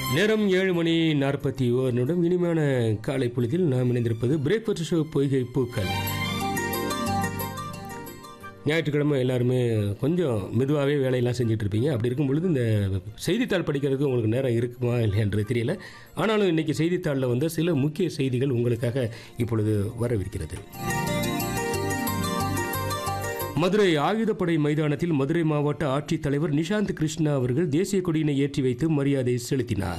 நேரம் ஏழு மணி நாற்பத்தி ஓர் நிமிடம் இனிமையான காலை பொழுதில் நாம் இணைந்திருப்பது பிரேக்ஃபாஸ்ட் ஷோ பொய்கை பூக்கள் ஞாயிற்றுக்கிழமை எல்லாருமே கொஞ்சம் மெதுவாகவே வேலையெல்லாம் செஞ்சுட்டு இருப்பீங்க அப்படி இருக்கும் பொழுது இந்த செய்தித்தாள் படிக்கிறதுக்கு உங்களுக்கு நேரம் இருக்குமா இல்லைன்றது தெரியல ஆனாலும் இன்னைக்கு செய்தித்தாளில் வந்த சில முக்கிய செய்திகள் உங்களுக்காக இப்பொழுது வரவிருக்கிறது மதுரை ஆயுதப்படை மைதானத்தில் மதுரை மாவட்ட ஆட்சித்தலைவர் நிஷாந்த் கிருஷ்ணா அவர்கள் தேசிய கொடியினை ஏற்றி வைத்து மரியாதை செலுத்தினார்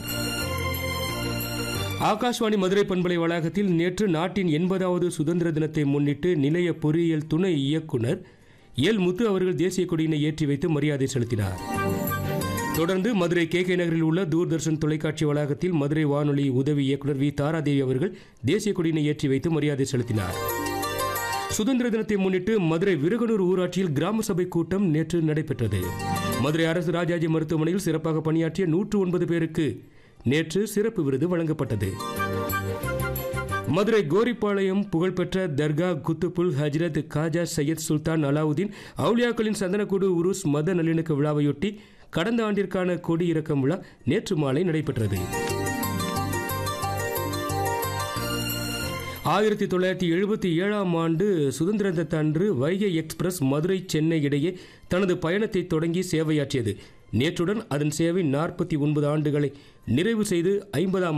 ஆகாஷ்வாணி மதுரை பண்பலை வளாகத்தில் நேற்று நாட்டின் எண்பதாவது சுதந்திர தினத்தை முன்னிட்டு நிலைய பொறியியல் துணை இயக்குனர் எல் முத்து அவர்கள் தேசிய கொடியினை ஏற்றி வைத்து மரியாதை செலுத்தினார் தொடர்ந்து மதுரை கே கே நகரில் உள்ள தூர்தர்ஷன் தொலைக்காட்சி வளாகத்தில் மதுரை வானொலி உதவி இயக்குனர் வி தாராதேவி அவர்கள் தேசிய கொடியினை ஏற்றி வைத்து மரியாதை செலுத்தினார் சுதந்திர தினத்தை முன்னிட்டு மதுரை விருகனூர் ஊராட்சியில் கிராம சபை கூட்டம் நேற்று நடைபெற்றது மதுரை அரசு ராஜாஜி மருத்துவமனையில் சிறப்பாக பணியாற்றிய நூற்று ஒன்பது பேருக்கு நேற்று சிறப்பு விருது வழங்கப்பட்டது மதுரை கோரிப்பாளையம் புகழ்பெற்ற தர்கா குத்துப்புல் ஹஜ்ரத் காஜா சையத் சுல்தான் அலாவுதீன் அவுலியாக்களின் சந்தனக்கூடு உருஸ் மத நல்லிணக்க விழாவையொட்டி கடந்த ஆண்டிற்கான கொடி இறக்கம் விழா நேற்று மாலை நடைபெற்றது ஆயிரத்தி தொள்ளாயிரத்தி எழுபத்தி ஏழாம் ஆண்டு சுதந்திர தினத்தன்று வைகை எக்ஸ்பிரஸ் மதுரை சென்னை இடையே தனது பயணத்தை தொடங்கி சேவையாற்றியது நேற்றுடன் அதன் சேவை நாற்பத்தி ஒன்பது ஆண்டுகளை நிறைவு செய்து ஐம்பதாம்